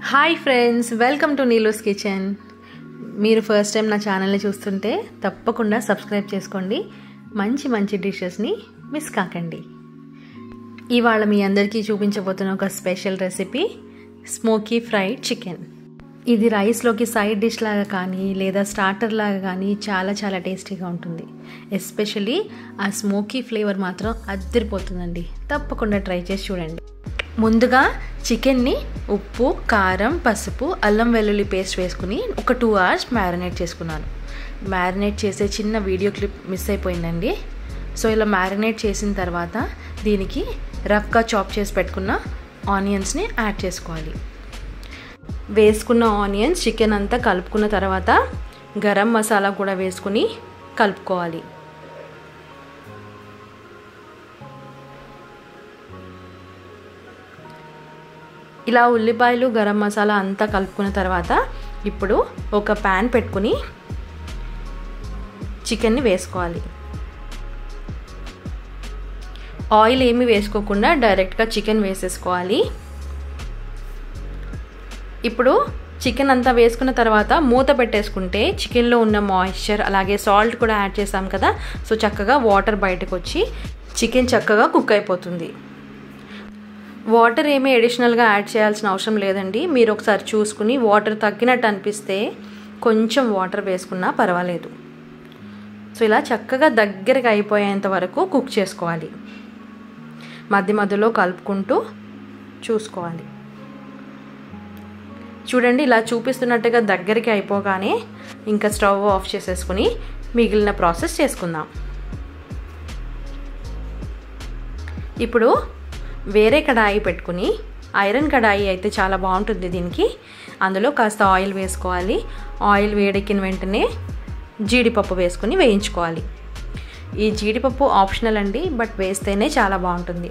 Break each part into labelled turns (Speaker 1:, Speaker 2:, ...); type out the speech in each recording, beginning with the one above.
Speaker 1: hi friends welcome to Neelu's kitchen మీరు first time నా ఛానల్ని చూస్తుంటే తప్పకుండా సబ్స్క్రైబ్ చేసుకోండి మంచి మంచి డిషెస్ని మిస్ కాకండి ఇవాళ మీ అందరికీ చూపించబోతున్న ఒక special recipe smoky fried chicken ఇది రైస్లోకి సైడ్ డిష్ లాగా కానీ లేదా స్టార్టర్ లాగా కానీ చాలా చాలా టేస్టీగా ఉంటుంది ఎస్పెషలీ ఆ స్మోకీ ఫ్లేవర్ మాత్రం అద్దరిపోతుందండి తప్పకుండా ట్రై చేసి చూడండి ముందుగా చికెన్ని ఉప్పు కారం పసుపు అల్లం వెల్లుల్లి పేస్ట్ వేసుకుని ఒక టూ అవర్స్ మ్యారినేట్ చేసుకున్నాను మ్యారినేట్ చేసే చిన్న వీడియో క్లిప్ మిస్ అయిపోయిందండి సో ఇలా మ్యారినేట్ చేసిన తర్వాత దీనికి రఫ్గా చాప్ చేసి పెట్టుకున్న ఆనియన్స్ని యాడ్ చేసుకోవాలి వేసుకున్న ఆనియన్స్ చికెన్ అంతా కలుపుకున్న తర్వాత గరం మసాలా కూడా వేసుకుని కలుపుకోవాలి ఇలా ఉల్లిపాయలు గరం మసాలా అంతా కలుపుకున్న తర్వాత ఇప్పుడు ఒక ప్యాన్ పెట్టుకుని చికెన్ని వేసుకోవాలి ఆయిల్ ఏమి వేసుకోకుండా డైరెక్ట్గా చికెన్ వేసేసుకోవాలి ఇప్పుడు చికెన్ అంతా వేసుకున్న తర్వాత మూత పెట్టేసుకుంటే చికెన్లో ఉన్న మాయిశ్చర్ అలాగే సాల్ట్ కూడా యాడ్ చేసాం కదా సో చక్కగా వాటర్ బయటకు వచ్చి చికెన్ చక్కగా కుక్ అయిపోతుంది వాటర్ ఏమీ అడిషనల్గా యాడ్ చేయాల్సిన అవసరం లేదండి మీరు ఒకసారి చూసుకుని వాటర్ తగ్గినట్టు అనిపిస్తే కొంచెం వాటర్ వేసుకున్నా పర్వాలేదు సో ఇలా చక్కగా దగ్గరగా అయిపోయేంత వరకు కుక్ చేసుకోవాలి మధ్య మధ్యలో కలుపుకుంటూ చూసుకోవాలి చూడండి ఇలా చూపిస్తున్నట్టుగా దగ్గరికి అయిపోగానే ఇంకా స్టవ్ ఆఫ్ చేసేసుకుని మిగిలిన ప్రాసెస్ చేసుకుందాం ఇప్పుడు వేరే కడాయి పెట్టుకుని ఐరన్ కడాయి అయితే చాలా బాగుంటుంది దీనికి అందులో కాస్త ఆయిల్ వేసుకోవాలి ఆయిల్ వేడెక్కిన వెంటనే జీడిపప్పు వేసుకుని వేయించుకోవాలి ఈ జీడిపప్పు ఆప్షనల్ అండి బట్ వేస్తేనే చాలా బాగుంటుంది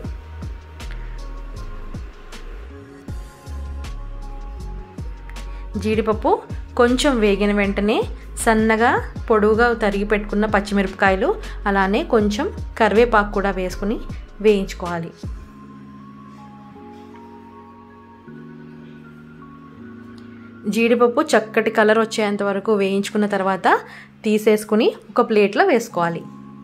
Speaker 1: జీడిపప్పు కొంచెం వేగిన వెంటనే సన్నగా పొడువుగా తరిగి పెట్టుకున్న పచ్చిమిరపకాయలు అలానే కొంచెం కరివేపాకు కూడా వేసుకుని వేయించుకోవాలి జీడిపప్పు చక్కటి కలర్ వచ్చేంత వరకు వేయించుకున్న తర్వాత తీసేసుకుని ఒక ప్లేట్లో వేసుకోవాలి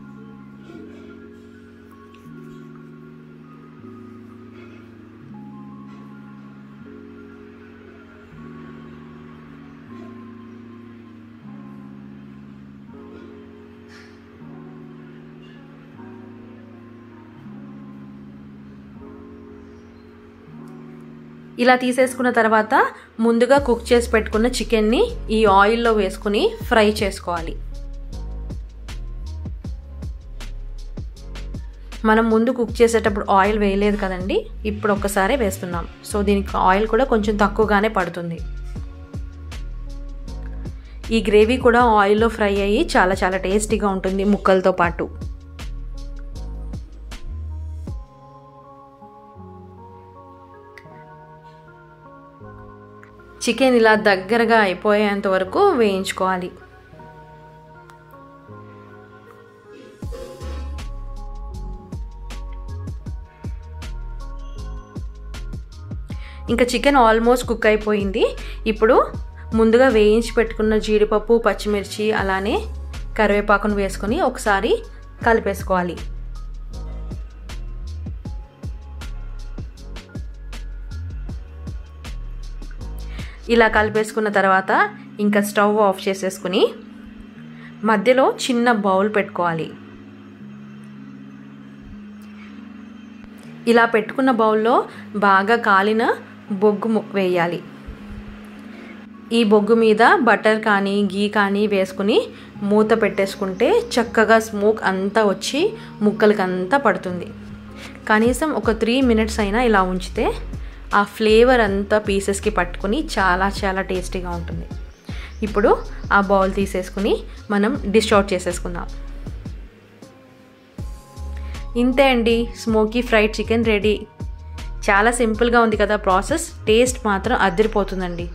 Speaker 1: ఇలా తీసేసుకున్న తర్వాత ముందుగా కుక్ చేసి పెట్టుకున్న చికెన్ని ఈ ఆయిల్లో వేసుకుని ఫ్రై చేసుకోవాలి మనం ముందు కుక్ చేసేటప్పుడు ఆయిల్ వేయలేదు కదండి ఇప్పుడు ఒక్కసారి వేస్తున్నాం సో దీనికి ఆయిల్ కూడా కొంచెం తక్కువగానే పడుతుంది ఈ గ్రేవీ కూడా ఆయిల్లో ఫ్రై అయ్యి చాలా చాలా టేస్టీగా ఉంటుంది ముక్కలతో పాటు చికెన్ ఇలా దగ్గరగా అయిపోయేంత వరకు వేయించుకోవాలి ఇంకా చికెన్ ఆల్మోస్ట్ కుక్ అయిపోయింది ఇప్పుడు ముందుగా వేయించి పెట్టుకున్న జీడిపప్పు పచ్చిమిర్చి అలానే కరివేపాకును వేసుకొని ఒకసారి కలిపేసుకోవాలి ఇలా కలిపేసుకున్న తర్వాత ఇంకా స్టవ్ ఆఫ్ చేసేసుకుని మధ్యలో చిన్న బౌల్ పెట్టుకోవాలి ఇలా పెట్టుకున్న బౌల్లో బాగా కాలిన బొగ్గు వేయాలి ఈ బొగ్గు మీద బటర్ కానీ గీ కానీ వేసుకుని మూత పెట్టేసుకుంటే చక్కగా స్మోక్ అంతా వచ్చి ముక్కలకి అంతా పడుతుంది కనీసం ఒక త్రీ మినిట్స్ అయినా ఇలా ఉంచితే ఆ ఫ్లేవర్ అంతా పీసెస్కి పట్టుకుని చాలా చాలా టేస్టీగా ఉంటుంది ఇప్పుడు ఆ బౌల్ తీసేసుకుని మనం డిష్ అవుట్ చేసేసుకుందాం ఇంతే అండి స్మోకీ ఫ్రైడ్ చికెన్ రెడీ చాలా సింపుల్గా ఉంది కదా ప్రాసెస్ టేస్ట్ మాత్రం అదిరిపోతుందండి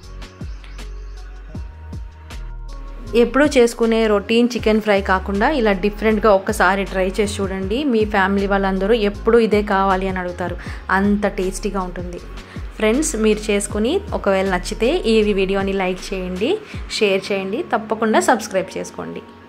Speaker 1: ఎప్పుడూ చేసుకునే రొటీన్ చికెన్ ఫ్రై కాకుండా ఇలా డిఫరెంట్గా ఒక్కసారి ట్రై చేసి చూడండి మీ ఫ్యామిలీ వాళ్ళందరూ ఎప్పుడు ఇదే కావాలి అని అడుగుతారు అంత టేస్టీగా ఉంటుంది ఫ్రెండ్స్ మీరు చేసుకుని ఒకవేళ నచ్చితే ఈ వీడియోని లైక్ చేయండి షేర్ చేయండి తప్పకుండా సబ్స్క్రైబ్ చేసుకోండి